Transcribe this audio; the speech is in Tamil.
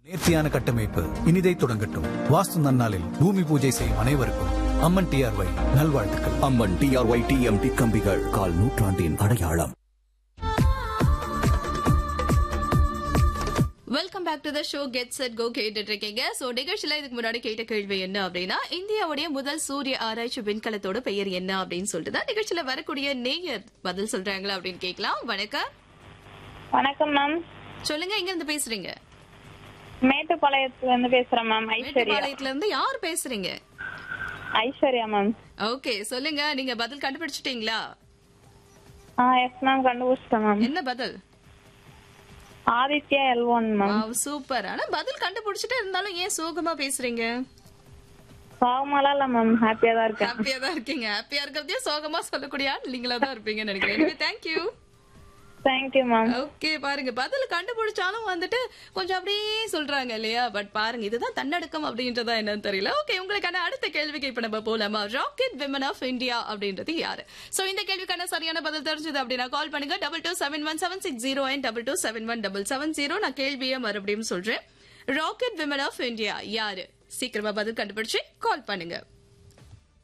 நேர்த்தியான கட்டமைப்பு இனிதை தொடங்கட்டும் வாஸ்து நன்னாளில் பூமி பூஜை செய்யும் அனைவருக்கும் அம்மன் டிஆர்ஒய் நல்வாழ்த்துக்கள் அம்மன் டிஆர்ஒய் டிஎம்டி கம்பிகள் கால் நூற்றாண்டின் அடையாளம் welcome back to the show get set go கேட்டுட்டு இருக்கீங்க சோ நிகழ்ச்சியில இதுக்கு முன்னாடி கேட்ட கேள்வி என்ன அப்படின்னா இந்தியாவுடைய முதல் சூரிய ஆராய்ச்சி விண்கலத்தோட பெயர் என்ன அப்படின்னு சொல்லிட்டு தான் நிகழ்ச்சியில வரக்கூடிய நேயர் பதில் சொல்றாங்களா அப்படின்னு கேட்கலாம் வணக்கம் வணக்கம் மேம் சொல்லுங்க எங்க இருந்து பேசுறீங்க மேட்டுப்பாளையத்துல இருந்து பேசுறேன் மேம் ஐஸ்வர்யா மேட்டுப்பாளையத்துல இருந்து யார் பேசுறீங்க ஐஸ்வர்யா மேம் ஓகே சொல்லுங்க நீங்க பதில் கண்டுபிடிச்சிட்டீங்களா ஆ எஸ் மேம் கண்டுபிடிச்சிட்டேன் மேம் என்ன பதில் Aditya L one ma'am super ஆனா பதில் கண்டுபிடிச்சிட்டே இருந்தாலும் ஏன் சோகமா பேசுறீங்க பாவமாலாம் இல்ல மேம் ஹாப்பியா தான் இருக்கேன் ஹாப்பியா தான் இருக்கீங்க ஹாப்பியா இருக்கிறதே சோகமா சொல்லக்கூடிய ஆள் நீங்களா தான் இருப்பீங்கன்னு நினைக்கிறேன் தேங்க்யூ தேங்க்யூ மேம் ஓகே பாருங்க பதில் கண்டுபிடிச்சாலும் வந்துட்டு கொஞ்சம் அப்படியே சொல்றாங்க இல்லையா பட் பாருங்க இதுதான் தன்னடக்கம் அப்படின்றதா என்னன்னு தெரியல ஓகே உங்களுக்கான அடுத்த கேள்விக்கு இப்ப நம்ம போலாமா ராக்கெட் விமன் ஆஃப் இந்தியா அப்படின்றது யாரு சோ இந்த கேள்விக்கான சரியான பதில் தெரிஞ்சது அப்படின்னா கால் பண்ணுங்க double two seven one seven six zero and double two seven one double seven zero நான் கேள்வியை மறுபடியும் சொல்றேன் ராக்கெட் விமன் ஆஃப் இந்தியா யாரு சீக்கிரமா பதில் கண்டுபிடிச்சு கால் பண்ணுங்க